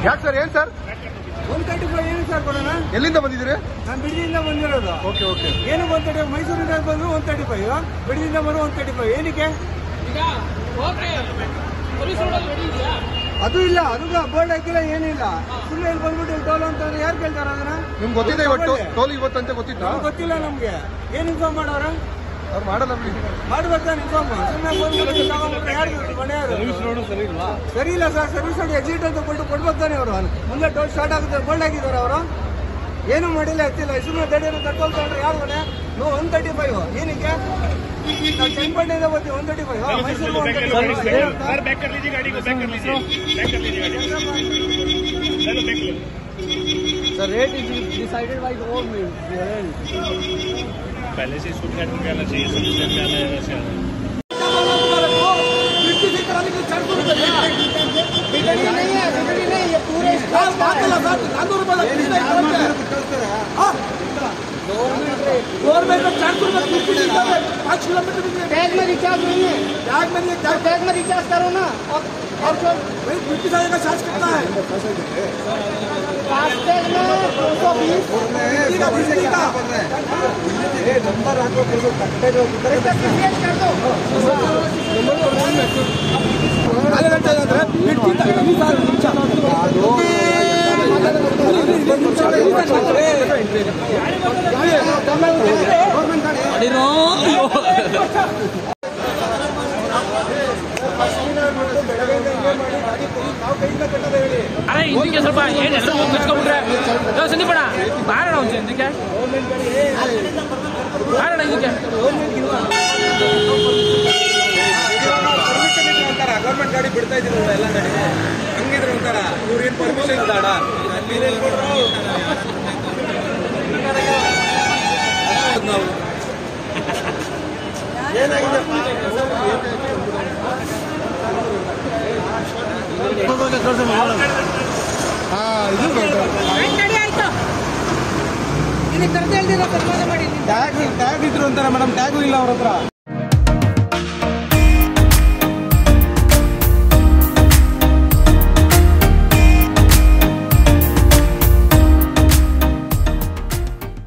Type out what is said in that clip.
ಯಾಕೆ ಸರ್ ಏನ್ sir one thirty five ಏನು ಸರ್ ಕೊಡೋಣ ಎಲ್ಲಿಂದ ಬಂದಿದ್ದೀರಿ ನಾನು ಬಿಡದಿಯಿಂದ ಬಂದಿರೋದು ಓಕೆ ಓಕೆ ಏನು ಒನ್ ತರ್ಟಿ ಮೈಸೂರಿಂದ ಬಂದ್ರು ಒನ್ ತರ್ಟಿ ಫೈವ್ ಬಿಡದಿಂದ ಬಂದ್ರು ಒನ್ ತರ್ಟಿ ಫೈವ್ ಏನಕ್ಕೆ ಅದು ಇಲ್ಲ ಅದು ಬೋರ್ಡ್ ಹಾಕಿಲ್ಲ ಏನಿಲ್ಲ ಸುಮ್ಮನೆ ಇಲ್ಲಿ ಬಂದ್ಬಿಟ್ಟು ಟೋಲ್ ಅಂತಂದ್ರೆ ಯಾರು ಕೇಳ್ತಾರ ಅದನ್ನ ನಿಮ್ಗೆ ಗೊತ್ತಿದೆ ಇವತ್ತು ಟೋಲ್ ಇವತ್ತಂತ ಗೊತ್ತಿತ್ತಾ ನಮ್ಗೆ ಗೊತ್ತಿಲ್ಲ ನಮ್ಗೆ ಏನ್ ಇನ್ಫಾರ್ಮ್ ಮಾಡೋರ ಅವ್ರು ಮಾಡಲ್ಲ ಬಿಡಿ ಮಾಡ್ಬೇಕಾ ಇನ್ಫಾರ್ಮ್ ಸುಮ್ಮನೆ ಬಂದ್ಬಿಟ್ಟು ತಗೊಂಡ್ಬಿಟ್ರೆ ಯಾರು ಮನೆ ಯಾರು ಸರಿ ಇಲ್ಲ ಸರ್ ಸರ್ವಿಸ್ ರೋಡ್ ಎಕ್ಸಿಟ್ ಅಂತ ಕೊಟ್ಟು ಕೊಡ್ಬೇಕು ತಾನೆ ಅವರು ಮುಂದೆ ಟೋಲ್ ಸ್ಟಾರ್ಟ್ ಆಗುತ್ತೆ ಬೋಲ್ಡ್ ಹಾಕಿದ್ದಾರೆ ಅವರು ಏನು ಮಾಡಿಲ್ಲ ಎತ್ತಿಲ್ಲ ಸುಮ್ಮನೆ ದಡಿಯನ್ನು ತಟ್ಕೊಳ್ತಾ ಇದ್ರೆ ಯಾರು ಮನೆ ನೋ ಒನ್ ತರ್ಟಿ ಫೈವ್ ಏನಕ್ಕೆ ನಾವು ಚನ್ನಪಟ್ಟಣದಿಂದ ಬರ್ತೀವಿ one thirty five Mysuru one thirty five sir back कर लीजिए गाड़ी को बैक कर लीजिए बैक कर लीजिए गाड़ी चलो बैक लो The rate is decided by government. पहले से इसको क्या में आना चाहिए सब स्टैंड में आना है वैसे आना है टैग में रिचार्ज नहीं है टैग में टैग में रिचार्ज करो ना और और जो फास्टैग में दो सौ बीस कर दो ಅರೆ ಇದಕ್ಕೆ ಸ್ವಲ್ಪ ಏನ್ ಎಲ್ಲರೂ ಮುಚ್ಕೊಂಡ್ಬಿಟ್ರೆ ಯೋ ಸಂದೀಪಣ ಬಾರಣ ಒಂದು ಇದಕ್ಕೆ ಬಾರಣ ಇದಕ್ಕೆ ಗೌರ್ಮೆಂಟ್ ಗಾಡಿ ಬಿಡ್ತಾ ಇದ್ರು ಎಲ್ಲ ಗಾಡಿ ಹಂಗಿದ್ರು ಒಂಥರ ಇವ್ರೇನ್ ಪರ್ಮಿಷನ್ ಬೇಡ ನಾವು ಟ್ಯಾಗ್ ಟ್ಯಾಗ್ ಇದ್ರು ಅಂತಾರೆ ಮೇಡಮ್ ಟ್ಯಾಗು ಇಲ್ಲ ಅವ್ರ ಹತ್ರ